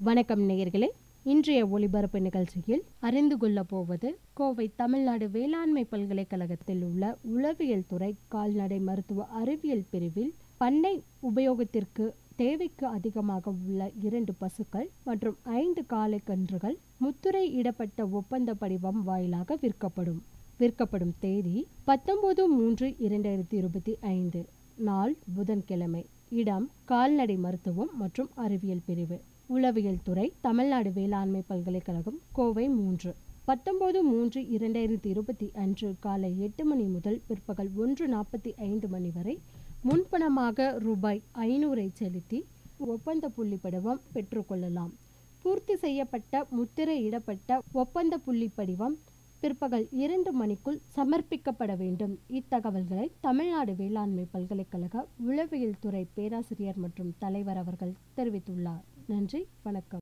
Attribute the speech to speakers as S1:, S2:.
S1: வணக்கம் நேயர்களே இன்றைய ஒளிபரப்பு நிகழ்ச்சியில் அறிந்து கொள்ளப் போவது கோவை தமிழ்நாடு வேளாண்மை பல்கலைக்கழகத்தில் உள்ள உளவியல் துறை கால்நடை மருத்துவ அறிவியல் பிரிவில் பண்ணை உபயோகத்திற்கு தேவைக்கு அதிகமாக உள்ள இரண்டு பசுக்கள் மற்றும் ஐந்து காளை கன்றுகள் முத்துரை இடப்பட்ட ஒப்பந்த படிவம் வாயிலாக விற்கப்படும் விற்கப்படும் தேதி பத்தொன்பது மூன்று இரண்டாயிரத்தி இருபத்தி ஐந்து நாள் புதன்கிழமை இடம் கால்நடை மருத்துவம் மற்றும் அறிவியல் பிரிவு உளவியல் துறை தமிழ்நாடு வேளாண்மை பல்கலைக்கழகம் கோவை மூன்று பத்தொன்பது மூன்று இரண்டாயிரத்தி இருபத்தி அன்று காலை எட்டு மணி முதல் பிற்பகல் ஒன்று நாற்பத்தி ஐந்து மணி வரை முன்பணமாக ரூபாய் ஐநூறை செலுத்தி ஒப்பந்த புள்ளி படிவம் பெற்றுக்கொள்ளலாம் பூர்த்தி செய்யப்பட்ட முத்திரையிடப்பட்ட ஒப்பந்த புள்ளி படிவம் பிற்பகல் இரண்டு மணிக்குள் சமர்ப்பிக்கப்பட வேண்டும் இத்தகவல்களை தமிழ்நாடு வேளாண்மை பல்கலைக்கழக உளவியல் துறை பேராசிரியர் மற்றும் தலைவர் அவர்கள் தெரிவித்துள்ளார் நன்றி வணக்கம்